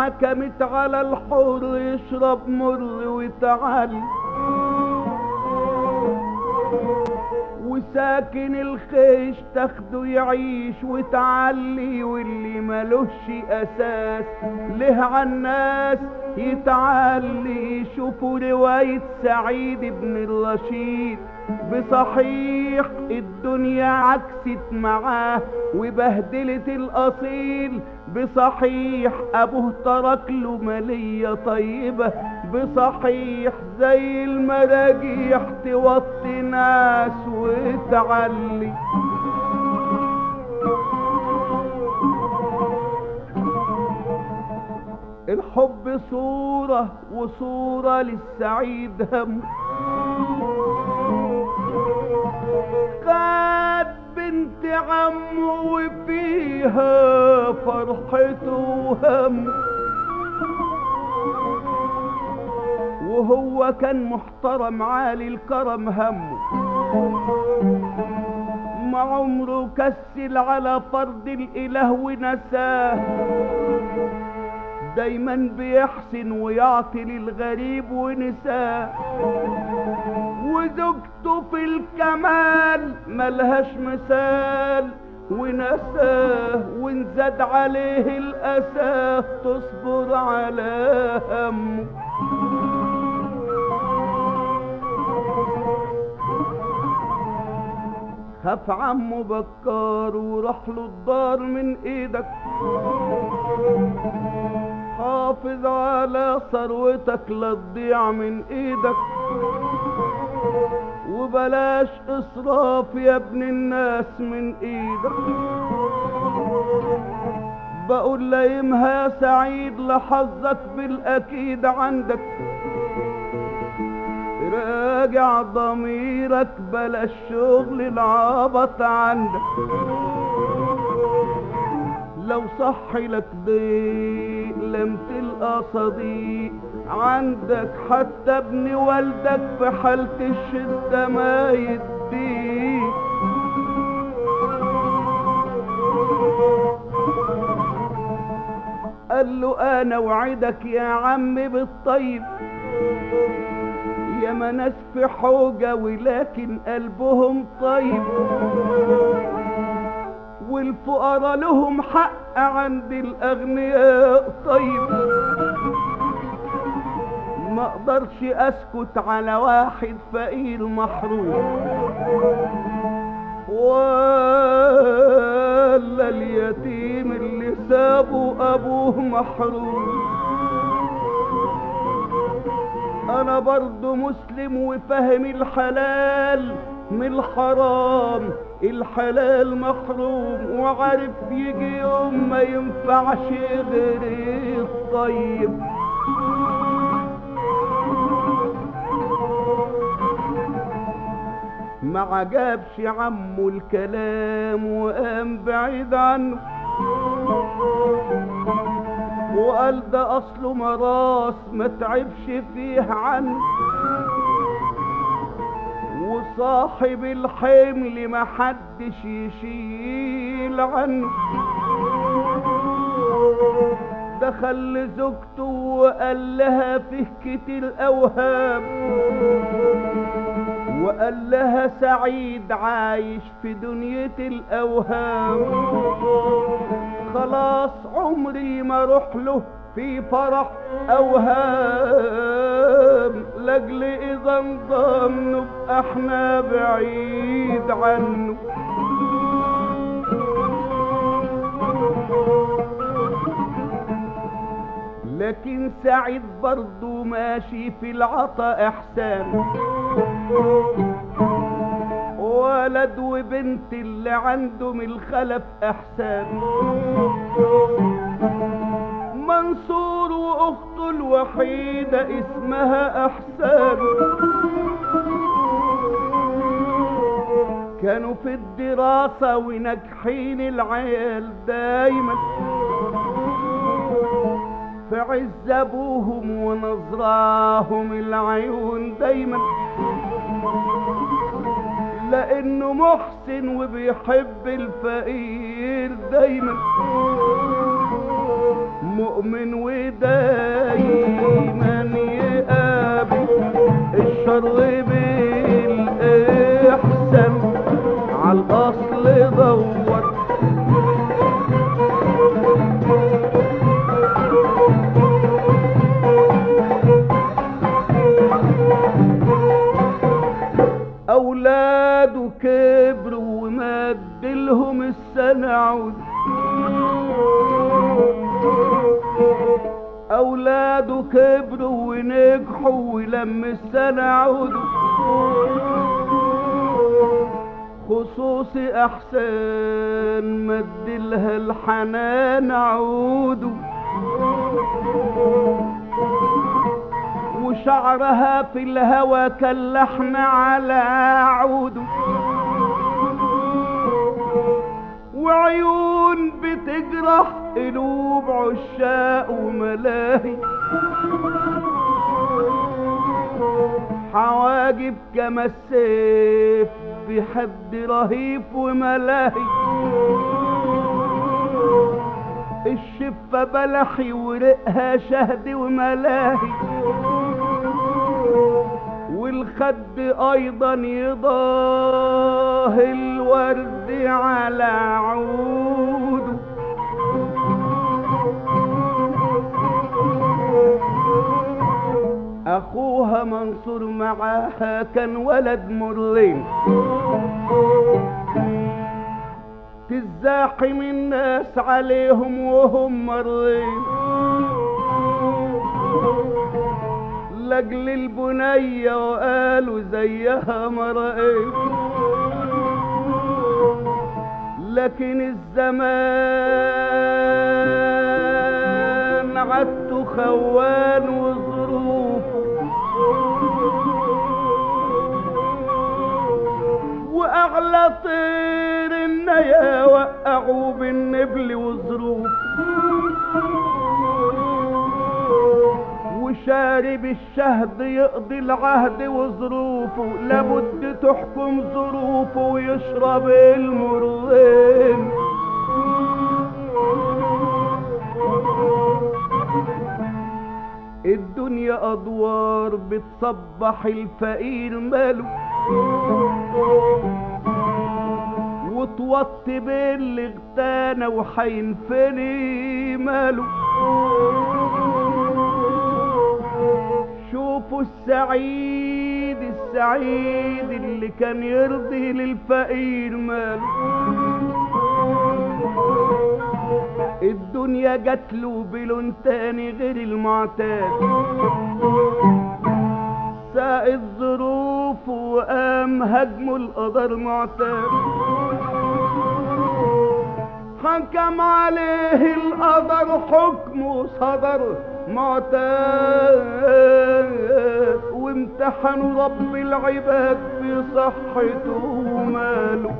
حكمت على الحر يشرب مر وتعالي وساكن الخيش تاخده يعيش وتعلي واللي ملوش اساس له عالناس يتعلي شوفوا رواية سعيد بن الرشيد بصحيح الدنيا عكست معاه وبهدلت الاصيل بصحيح ابوه ترك له مالية طيبة بصحيح زي المراجيح توطي ناس وتعلي الحب صورة وصورة للسعيد هم قد بنت عمه وفيها فرحته وهم وهو كان محترم عالي الكرم همه ما عمره كسل على فرض الاله ونساه دايما بيحسن ويعطي للغريب ونساه وزوجته في الكمال ملهاش مثال ونساه وانزاد عليه الأساه تصبر على همه خاف عمه بكار وراح له الدار من ايدك حافظ على ثروتك لا تضيع من ايدك وبلاش اسراف يا ابن الناس من ايدك بقول لايمها يا سعيد لحظك بالاكيد عندك راجع ضميرك بلا الشغل العبط عندك لو صح لك ضيق لم تلقى صديق عندك حتى ابن والدك في حالة الشدة ما يديك قال له انا وعدك يا عم بالطيب يا ما ناس في حوجة ولكن قلبهم طيب والفقراء لهم حق عند الأغنياء طيب ما اقدرش اسكت على واحد فقير محروم ولا اليتيم اللي سابه ابوه محروم انا برضو مسلم وفاهم الحلال من الحرام الحلال محروم وعارف يجي يوم ما ينفعش غير الطيب ما عجبش عمه الكلام وقام بعيد عنه وقال ده اصله مراس ما تعبش فيه عنه وصاحب الحمل ما حدش يشيل عنه دخل زوجته وقال لها فيه كتير اوهام وقال لها سعيد عايش في دنيا الاوهام خلاص عمري ما اروح له في فرح اوهام لاجل اذا انضم نبقى احنا بعيد عنه لكن سعيد برضو ماشي في العطا احسان ولد وبنت اللي عنده من الخلف احسان منصور واخته الوحيدة اسمها احسان كانوا في الدراسة وناجحين العيال دايما في عز ابوهم ونظراهم العيون دايما لانه محسن وبيحب الفقير دايما مؤمن ودايما يقابل الشر بالإحسان على الأصل دور أولاده كبروا ومدلهم السنة عود أولاده كبروا ونجحوا ولم السنة عودوا خصوصي أحسن مدلها الحنان عودوا وشعرها في الهوى كاللحن على عوده وعيون بتجرح قلوب عشاق وملاهي حواجب كما السيف بحد رهيف وملاهي الشفة بلحي ورقها شهد وملاهي والخد ايضا يضاه الورد على عوده اخوها منصور معاها كان ولد مرين تزاحم الناس عليهم وهم مرين لاجل البنية وقالوا زيها مرأين لكن الزمان عدته خوان وظروفه واغلى طير النيا وقعوا بالنبل وظروفه وشارب الشهد يقضي العهد وظروفه لابد تحكم ظروفه ويشرب المرين الدنيا ادوار بتصبح الفقير ماله وتوطي باللي اغتنى وحينفني ماله شوفوا السعيد السعيد اللي كان يرضي للفقير ماله الدنيا جات له بلون تاني غير المعتاد ساق الظروف وقام هجمه القدر معتاد حكم عليه القدر حكمه صدر معتاد وامتحنوا رب العباد في صحته وماله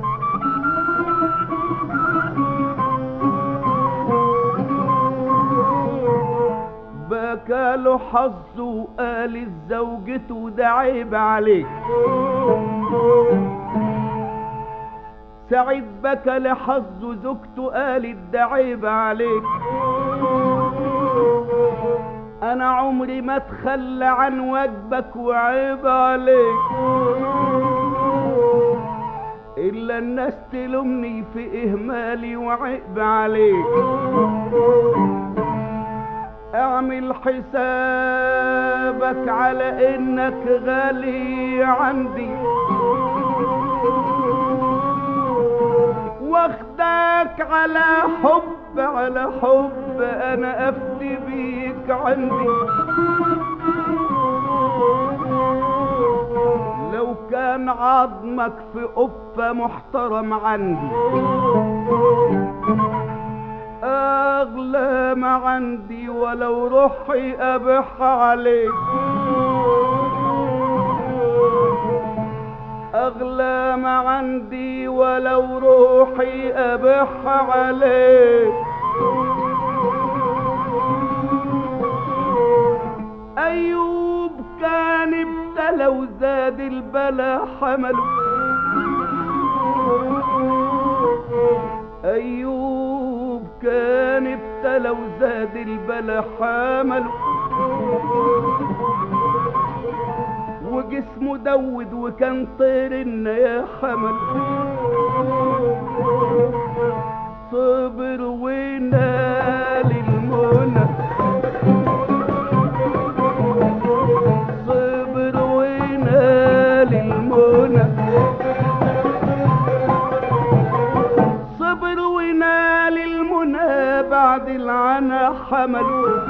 بكى له حظه وقال الزوجته ده عيب عليك سعيد بكى لحظه زوجته قالت ده عيب عليك انا عمري ما اتخلى عن واجبك وعيب عليك الا الناس تلومني في اهمالي وعيب عليك اعمل حسابك على انك غالي عندي واخدك على حب على حب انا افتي بيك عندي لو كان عظمك في قفة محترم عندي اغلى ما عندي ولو روحي ابح عليك اغلى ما عندي ولو روحي ابح عليك ايوب كان ابتلى وزاد البلا حمله ايوب كان ابتلى لو زاد البلا حمله وجسمه دود وكان طير يا حمل صبر ونال المنى صبر ونال المنى صبر ونال المنى بعد العنا حمل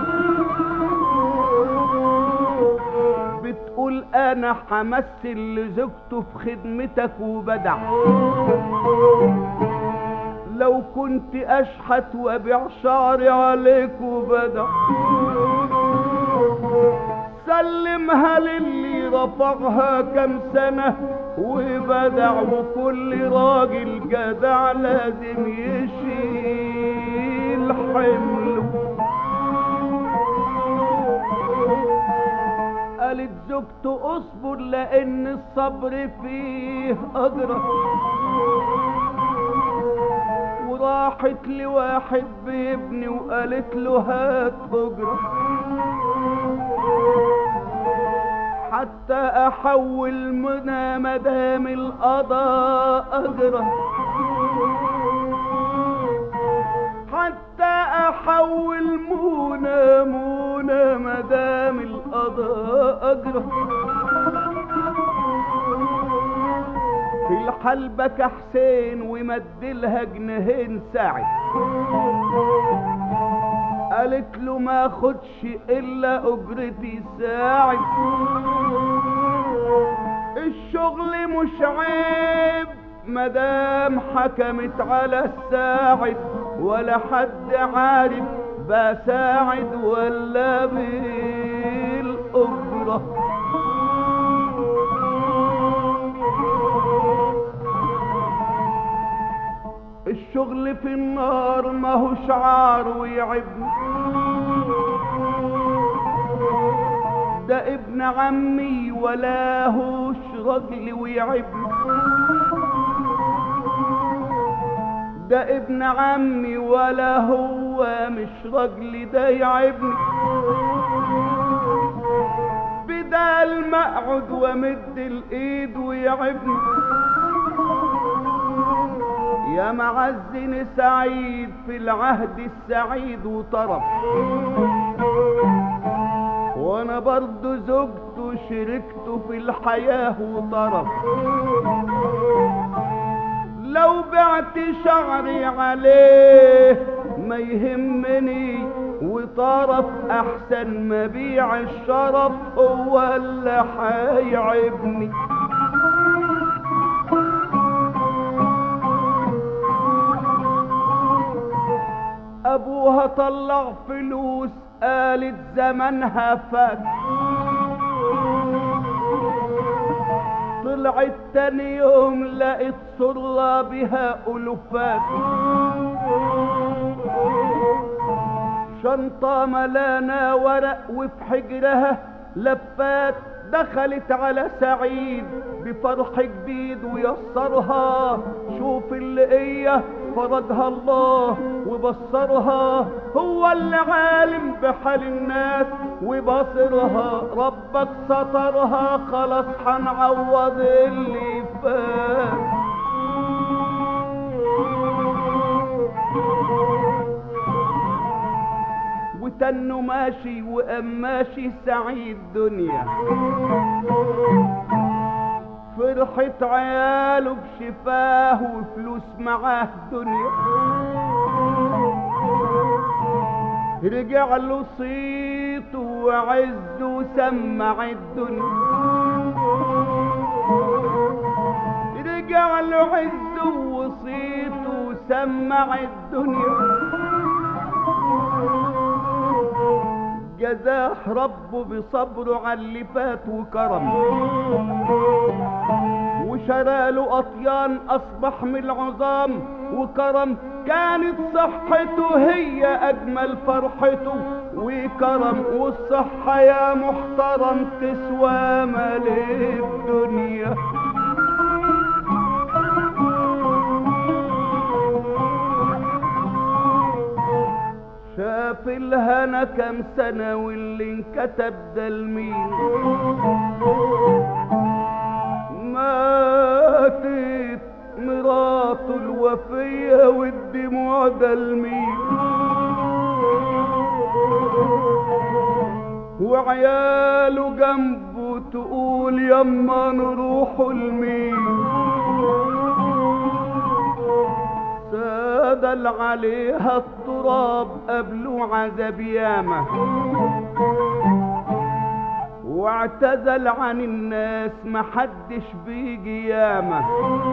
بتقول انا همثل لزوجته في خدمتك وبدع لو كنت اشحت وابيع شعري عليك وبدع سلمها للي رفعها كم سنة وبدع وكل راجل جدع لازم يشيل حمله قالت زوجته اصبر لان الصبر فيه اجره وراحت لواحد بيبني وقالت له هات اجره حتى احول منى مدام القضاء اجره حتى احول منى منى مدام القضاء اجره في الحلبة حسين ومدلها جنيهين ساعد قالت له ما خدش الا اجرتي ساعد الشغل مش عيب مدام حكمت على الساعد ولا حد عارف بساعد ولا بالأجرة الشغل في النار ما هو شعار ويعبني ده ابن عمي ولا هوش رجل ويعبني ده ابن عمي ولا هو مش رجل ده يعبني بدال ما اقعد وامد الايد ويعبني يا معزن سعيد في العهد السعيد وطرف وانا برضو زوجته شركته في الحياة وطرف لو بعت شعري عليه ما يهمني وطرف احسن ما بيع الشرف هو اللي حيعبني ابوها طلع فلوس قالت زمنها فات طلعت تاني يوم لقيت سرة بها ألوفات شنطة ملانة ورق وفي حجرها لفات دخلت على سعيد بفرح جديد ويسرها شوف اللي هي فرضها الله وبصرها هو اللي عالم بحال الناس وبصرها ربك سترها خلاص هنعوض اللي فات وتنه ماشي وقام ماشي سعيد دنيا فرحة عياله بشفاه وفلوس معاه دنيا رجع له صيته وعزه سمع الدنيا رجع له عزه وصيته سمع الدنيا جزاه ربه بصبره على اللي فات وكرم وشرى له اطيان اصبح من العظام وكرم كانت صحته هي اجمل فرحته وكرم والصحة يا محترم تسوى مال الدنيا شاف في الهنا كم سنة واللي انكتب ده لمين ماتت مراته الوفية والدموع ده لمين وعياله جنبه تقول يما نروح لمين سادل عليها التراب قبله عذاب ياما واعتزل عن الناس محدش بيجي ياما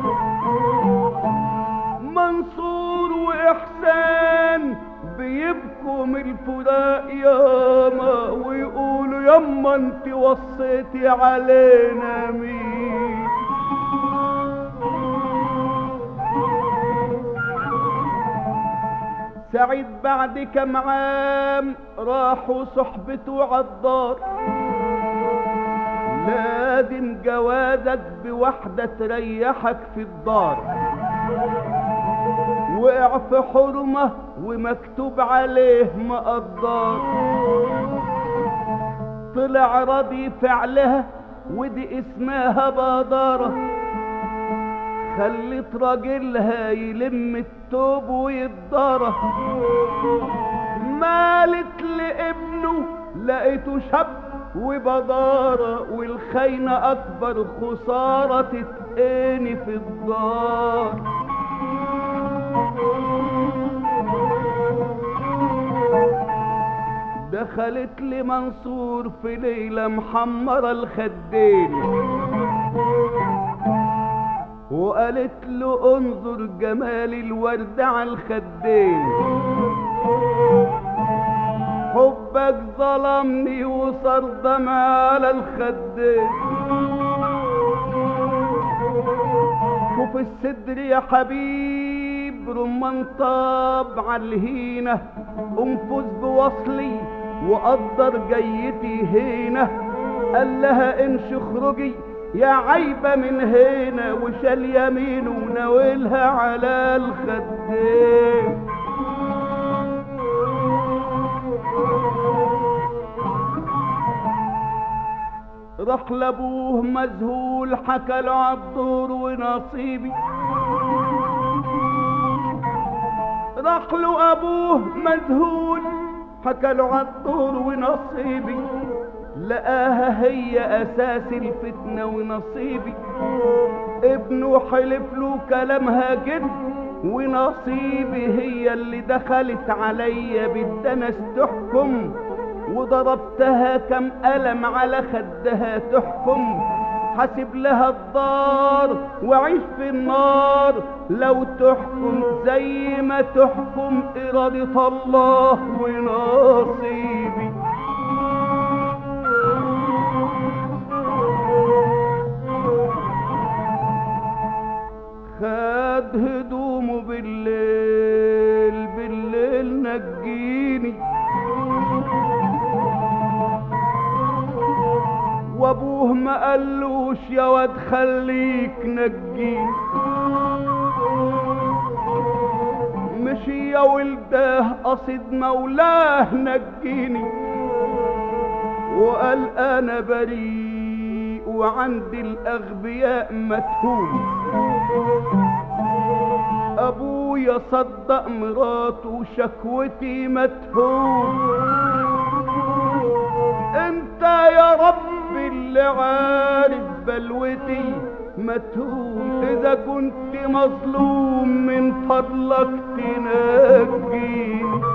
منصور واحسان بيبكوا من الفراق ياما ويقولوا يما انت وصيتي علينا مين سعيد بعد كم عام راحوا صحبته عالدار لازم جوازك بواحدة تريحك في الدار وقع في حرمة ومكتوب عليه مقدار طلع راضي فعلها ودي اسمها بادارة خلت راجلها يلم التوب ويتضارة مالت لابنه لقيته شاب وبدارة والخاينة أكبر خسارة تتقاني في الدار دخلت لي منصور في ليلة محمرة الخدين وقالت له انظر جمال الورد على الخدين حبك ظلمني وصار دمع على الخدين شوف الصدر يا حبيب رمان طاب على الهينة انفذ بوصلي وقدر جيتي هنا قال لها امشي اخرجي يا عيبة من هنا وشال يمين وناولها على الخدين راح لابوه مذهول حكى له عالدور ونصيبي راح له ابوه مذهول حكى له عالدور ونصيبي لقاها هي اساس الفتنه ونصيبي ابنه حلف له كلامها جد ونصيبي هي اللي دخلت عليا بالدنس تحكم وضربتها كم ألم على خدها تحكم حاسب لها الدار وعيش في النار لو تحكم زي ما تحكم إرادة الله ونصيبي خد هدومه بالليل بالليل نجيني وابوه ما قالوش يا واد خليك نجيني مشي يا ولده قصد مولاه نجيني وقال انا بريء وعندي الاغبياء متهوم ابويا صدق مراته وشكوتي متهوم انت يا رب اللي عارف بلوتي متهوم اذا كنت مظلوم من فضلك تنجيني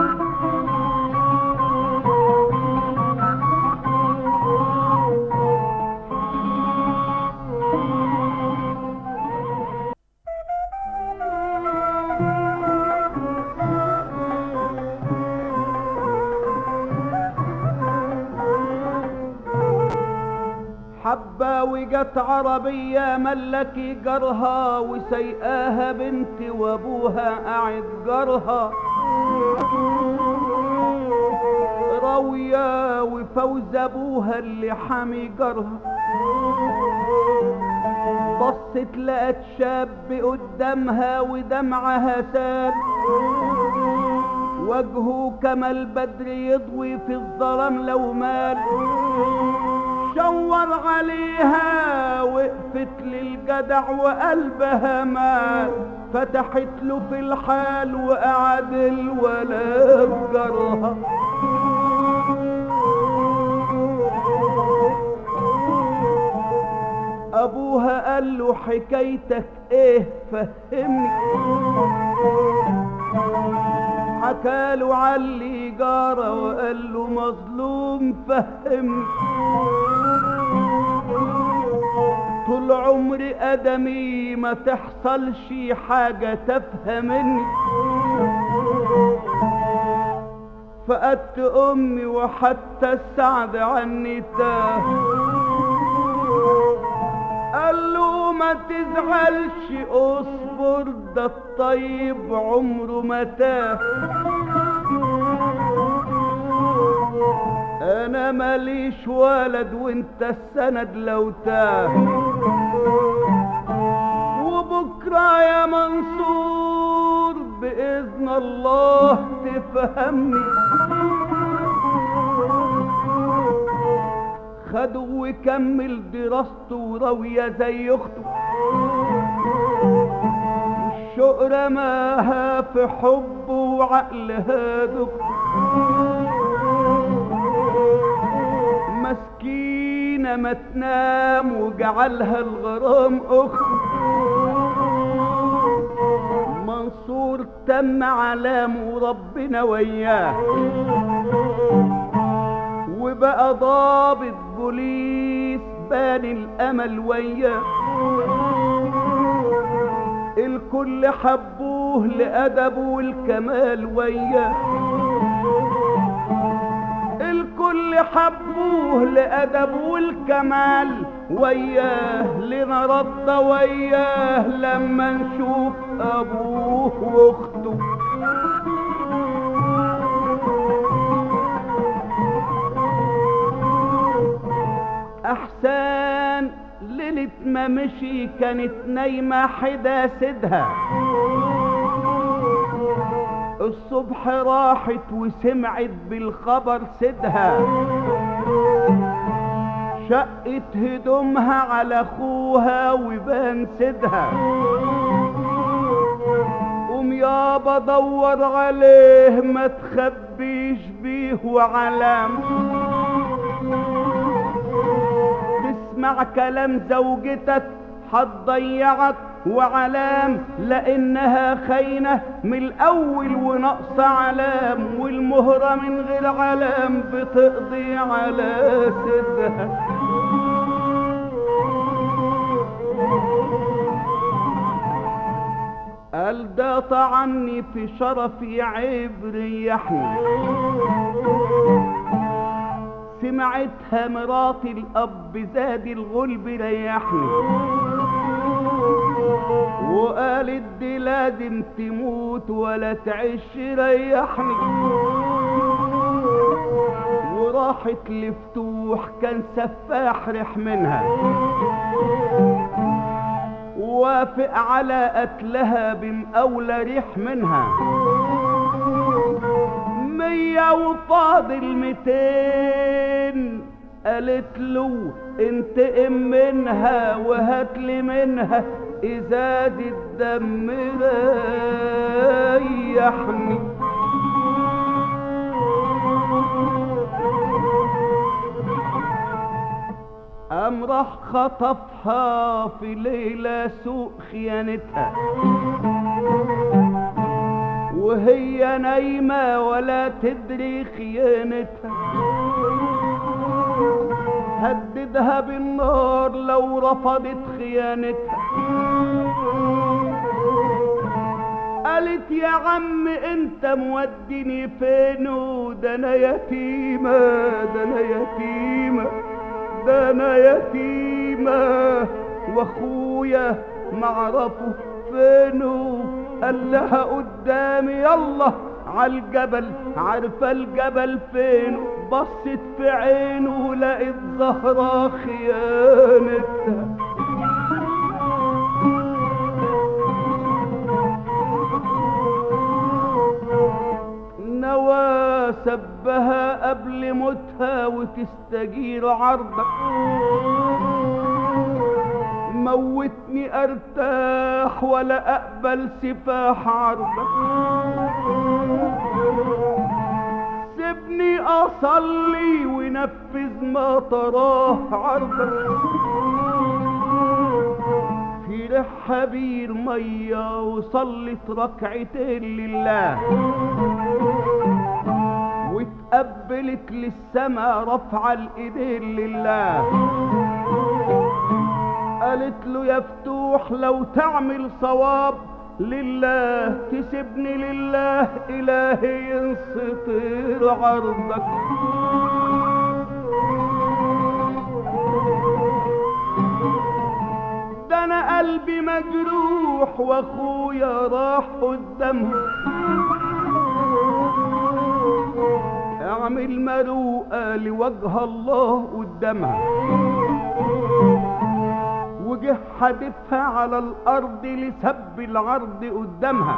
حبة وجت عربية ملكي جرها وسيقاها بنت وابوها قاعد جرها راوية وفوز ابوها اللي حامي جرها بصت لقت شاب قدامها ودمعها سال وجهه كما البدر يضوي في الظلام لو مال شور عليها وقفت للجدع وقلبها مال فتحت له في الحال وقعد الولا بجرها ابوها قال له حكايتك ايه فهمني حكاله علي جارة وقال له مظلوم فهمني طول عمري ادمي ما تحصلش حاجة تفهمني فقدت امي وحتى السعد عني تاه قال له ما تزعلش اصبر ده الطيب عمره ما تاه انا ماليش ولد وانت السند لو تاه وبكره يا منصور باذن الله تفهمني خده وكمل دراسته وراوية زي اخته والشوق رماها في حبه وعقلها دكتور مسكينة ما تنام وجعلها الغرام اخته منصور تم علامه وربنا وياه وبقى ضابط بوليس بان الامل وياه الكل حبوه لادبه والكمال وياه الكل حبوه لادبه والكمال وياه لنا رد وياه لما نشوف ابوه واخته احسان ليلة ما مشي كانت نايمة حدا سدها الصبح راحت وسمعت بالخبر سدها شقت هدومها على اخوها وبان سدها قوم يابا دور عليه ما تخبيش بيه وعلام تسمع كلام زوجتك هتضيعك وعلام لانها خاينة من الاول ونقص علام والمهرة من غير علام بتقضي على سدها قال ده طعني في شرفي عيب ريحني سمعتها مراتي الاب زاد الغلب ريحني وقالت دي لازم تموت ولا تعيش ريحني وراحت لفتوح كان سفاح ريح منها وافق على قتلها بمقاولة ريح منها مية وفاضل ميتين قالت له انتقم منها وهاتلي منها ازاز الدم ريحني قام راح خطفها في ليلة سوء خيانتها وهي نايمة ولا تدري خيانتها هددها بالنار لو رفضت خيانتها قالت يا عم انت موديني فين ده انا يتيمة ده انا يتيمة ده انا يتيمة واخويا معرفه فينه قال لها قدامي يلا عالجبل عارفة الجبل فين بصت في عينه لقيت زهرة خيانتها تحبها قبل موتها وتستجير عرضك موتني ارتاح ولا اقبل سفاح عرضك سيبني اصلي ونفذ ما تراه عرضك في ريحها بير ميه وصلت ركعتين لله واتقبلت للسما رفع الايدين لله قالت له يا فتوح لو تعمل صواب لله تسيبني لله الهي ينسطر عرضك ده انا قلبي مجروح واخويا راح قدامها اعمل مروءة لوجه الله قدامها وجه حدفها على الارض لسب العرض قدامها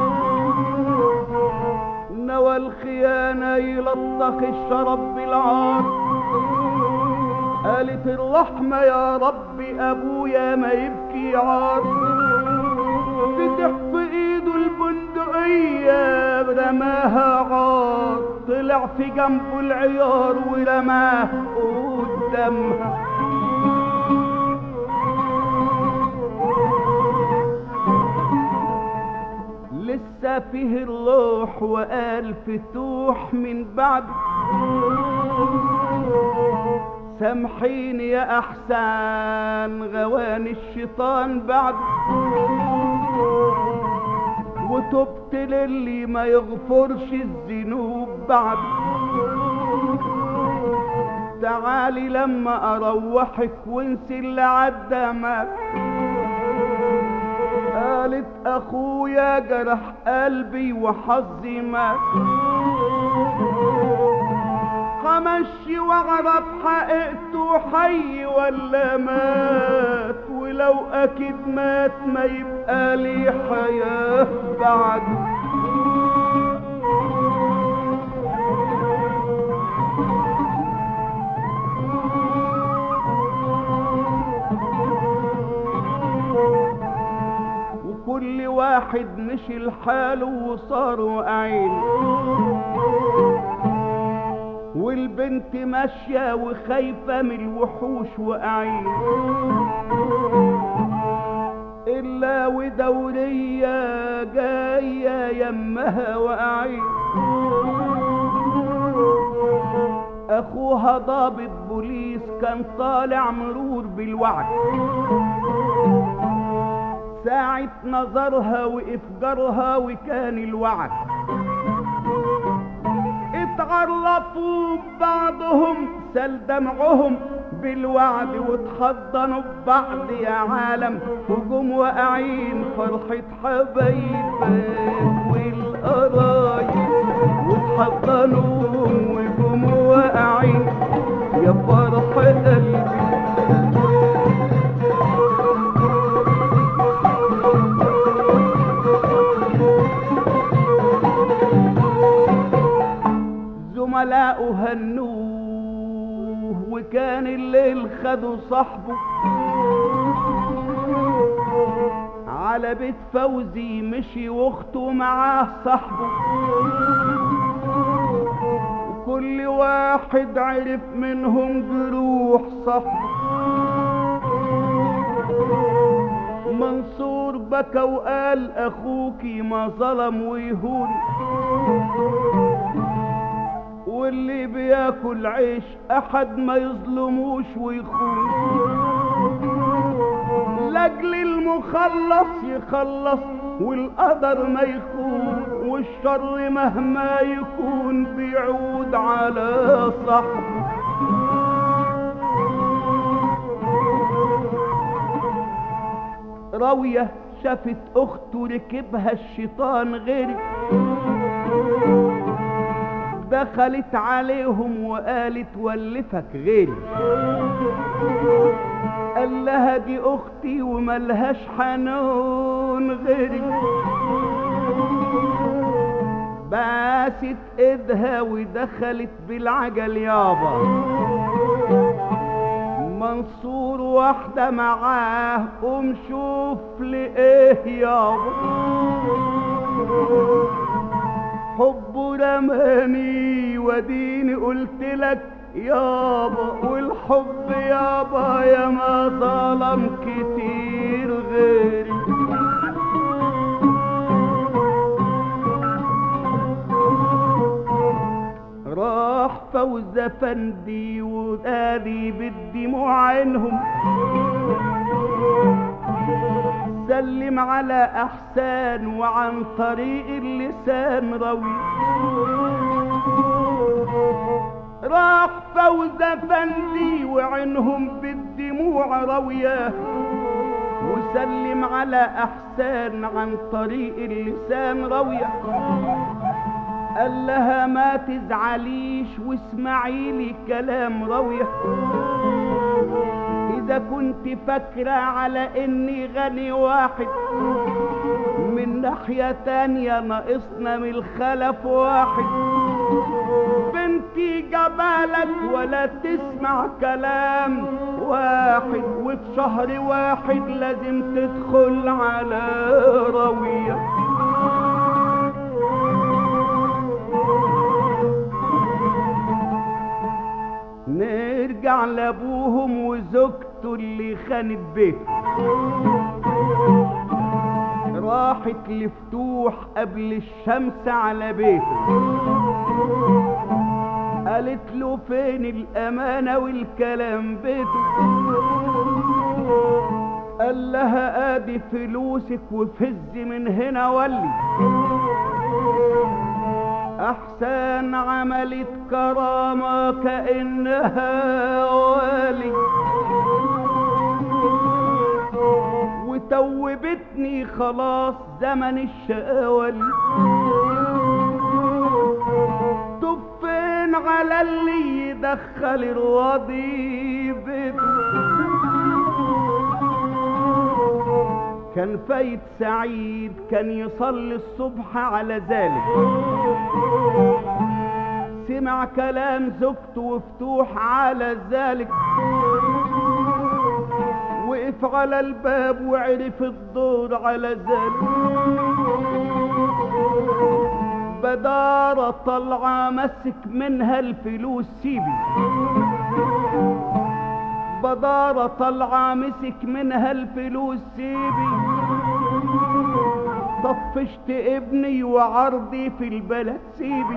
نوى الخيانة يلطخ الشرب بالعار قالت الرحمة يا رب ابويا ما يبكي عار فتح في ايده البندقية رماها عار طلع في جنبه العيار ورماه قدامها لسه فيه الروح وقال فتوح من بعد سامحيني يا احسان غواني الشيطان بعد وتبت للي ما يغفرش الذنوب بعد تعالي لما اروحك وانسي اللي عدى مات قالت اخويا جرح قلبي وحظي مات همشي واعرف حقيقته حي ولا مات ولو اكيد مات ما يبقى لي حياة بعد وكل واحد مشي لحاله وصار وقعين والبنت ماشية وخايفة من الوحوش وقعين إلا ودورية جاية يمها وقعين أخوها ضابط بوليس كان طالع مرور بالوعد ساعة نظرها وإفجارها وكان الوعد اتعرفوا ببعضهم سال دمعهم بالوعد واتحضنوا ببعض يا عالم هجوم واقعين فرحة حبايبك والقرايب واتحضنوا وهجوم واقعين يا فرح قلبي زملاءه هنوه وكان الليل خدوا صاحبه على بيت فوزي مشي واخته معاه صاحبه وكل واحد عرف منهم جروح صاحبه منصور بكى وقال اخوكي ما ظلم ويهون واللي بياكل عيش احد ما يظلموش ويخون لاجل المخلص يخلص والقدر ما يخون والشر مهما يكون بيعود على صاحبه راوية شافت اخته ركبها الشيطان غيري دخلت عليهم وقالت ولفك غيري قال لها دي اختي وملهاش حنون غيري باست ايدها ودخلت بالعجل يابا منصور واحدة معاه قوم شوف لإيه يابا حبه رماني وديني قلت لك يابا والحب يابا يا ما ظلم كتير غيري راح فوز افندي ونادي بالدموع عينهم سلم على احسان وعن طريق اللسان روي راح فوز افندي وعينهم بالدموع روياه وسلم على احسان عن طريق اللسان رويه قال لها ما تزعليش واسمعي لي كلام رويه اذا كنت فاكرة على اني غني واحد من ناحية تانية ناقصنا من الخلف واحد بنتي جبالك ولا تسمع كلام واحد وفي شهر واحد لازم تدخل على رويه نرجع لابوهم وزوجته اللي خانت بيته راحت لفتوح قبل الشمس على بيته قالت له فين الامانه والكلام بيته قال لها ادي فلوسك وفز من هنا ولي احسن عملت كرامة كأنها والي وتوبتني خلاص زمن الشقاولي طفين على اللي يدخل الراضي بيته كان فايت سعيد كان يصلي الصبح على ذلك سمع كلام زوجته وفتوح على ذلك وقف على الباب وعرف الدور على ذلك بدارة طلعة مسك منها الفلوس سيبي بدارة طلعة مسك منها الفلوس سيبي طفشت ابني وعرضي في البلد سيبي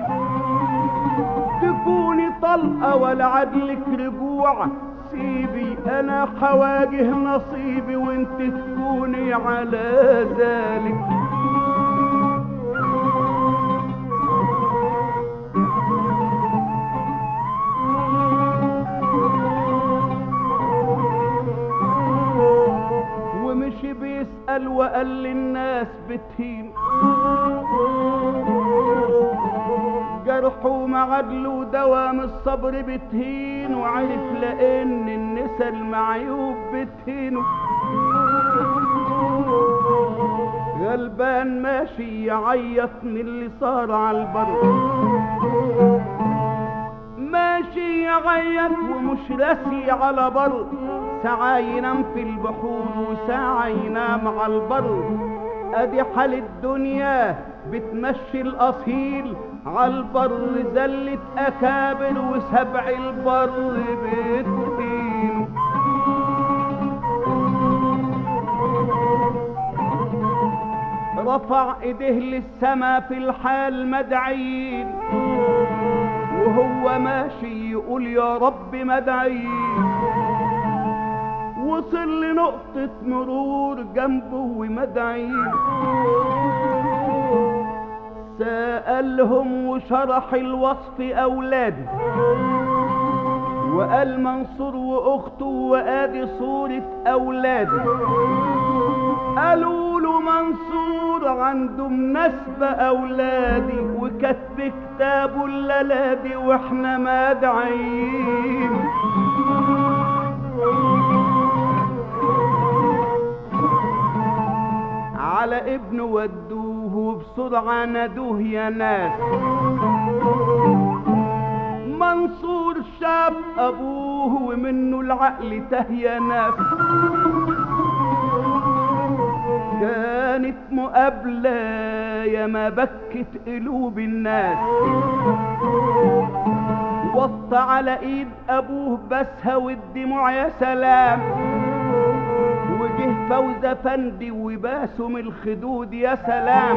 تكوني طلقة ولا عدلك رجوع سيبي انا حواجه نصيبي وانت تكوني على ذلك ومشي بيسأل وقال للناس بتهين جرحه معدله دوام الصبر بتهين وعرف لان النسا المعيوب بتهينه غلبان ماشي يعيط من اللي صار على البر ماشي يعيط ومش راسي على بر ساعة ينام في البحور وساعة ينام على البر ادي حال الدنيا بتمشي الاصيل على البر زلة اكابر وسبع البر بتدينه رفع ايديه للسما في الحال مدعين وهو ماشي يقول يا رب مدعين وصل لنقطة مرور جنبه ومدعين سألهم وشرح الوصف أولادي وقال منصور وأخته وآدي صورة أولادي قالوا له منصور عنده مناسبة أولادي وكتب كتابه الليلادي وإحنا مدعين على ابنه ودوه وبسرعة نادوه يا ناس منصور شاف ابوه ومنه العقل ته يا ناس كانت مقابلة يا ما بكت قلوب الناس وط على ايد ابوه بسها والدموع يا سلام وجه فوز افندي وباسم الخدود يا سلام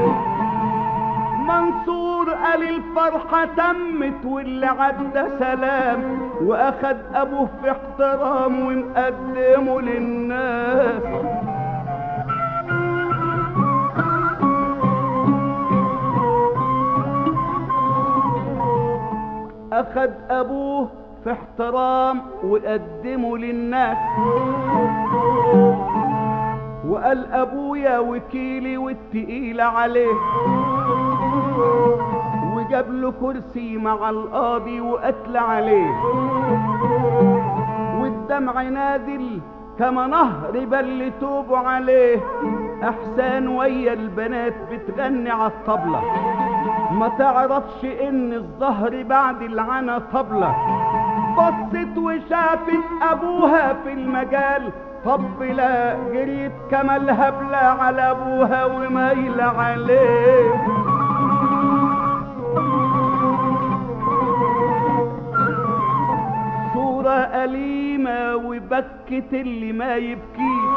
منصور قال الفرحة تمت واللي عدى سلام واخد ابوه في احترام ومقدمه للناس اخد ابوه في احترام وقدمه للناس وقال ابويا وكيلي والتقيل عليه وجاب له كرسي مع القاضي وقتل عليه والدمع نازل كما نهر بل توبوا عليه احسان ويا البنات بتغني على الطبلة ما تعرفش ان الظهر بعد العنا طبلة بصت وشافت ابوها في المجال طب لا جريت كما الهبلة على ابوها ومايلة عليه صورة أليمة وبكت اللي ما يبكيش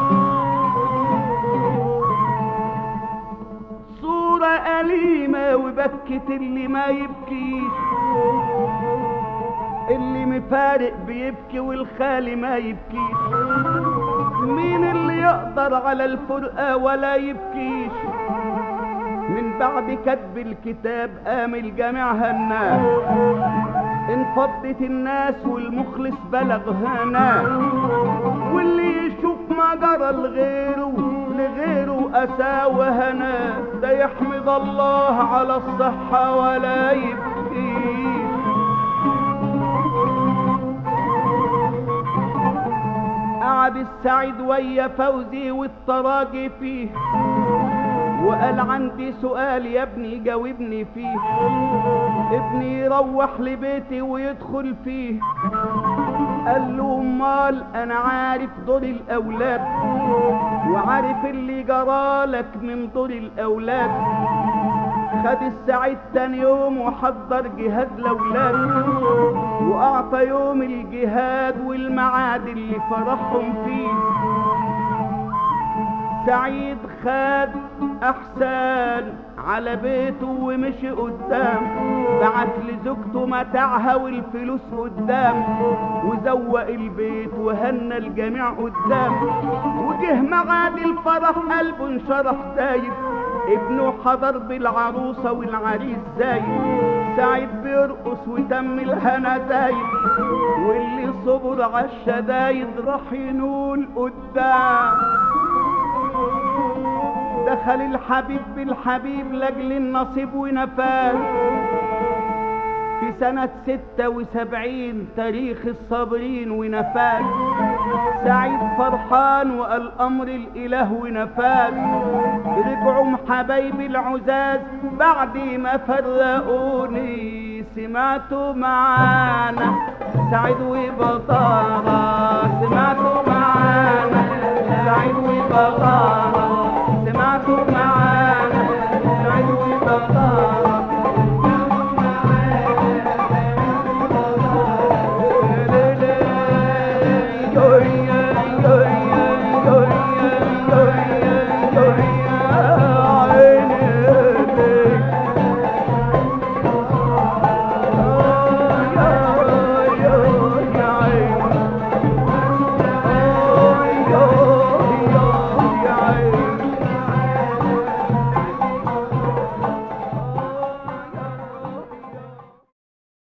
صورة أليمة وبكت اللي ما يبكيش اللي مفارق بيبكي والخالي ما يبكيش مين اللي يقدر على الفرقة ولا يبكيش من بعد كتب الكتاب قام الجامع هناه انفضت الناس والمخلص بلغ هناه واللي يشوف ما جرى لغيره لغيره أسى وهنا ده يحمد الله على الصحة ولا يبكي قعد السعيد ويا فوزي والتراجي فيه وقال عندي سؤال يا ابني جاوبني فيه ابني يروح لبيتي ويدخل فيه قال له امال انا عارف دور الاولاد وعارف اللي جرالك من دور الاولاد خد السعيد تاني يوم وحضر جهاد الاولاد واعطى يوم الجهاد والمعاد اللي فرحهم فيه سعيد خد احسان على بيته ومشي قدام بعت لزوجته متاعها والفلوس قدام وزوق البيت وهنى الجميع قدام وجه ميعاد الفرح قلبه انشرح دايب ابنه حضر بالعروسة والعريس زايد سعيد بيرقص وتم الهنا دايب واللي صبر عالشدايد راح ينول قدام دخل الحبيب بالحبيب لاجل النصيب ونفاذ في سنة ستة وسبعين تاريخ الصابرين ونفاذ سعيد فرحان وقال أمر الإله ونفاذ رجعوا حبايب العزاز بعد ما فرقوني سمعتوا معانا سعيد وبطاطا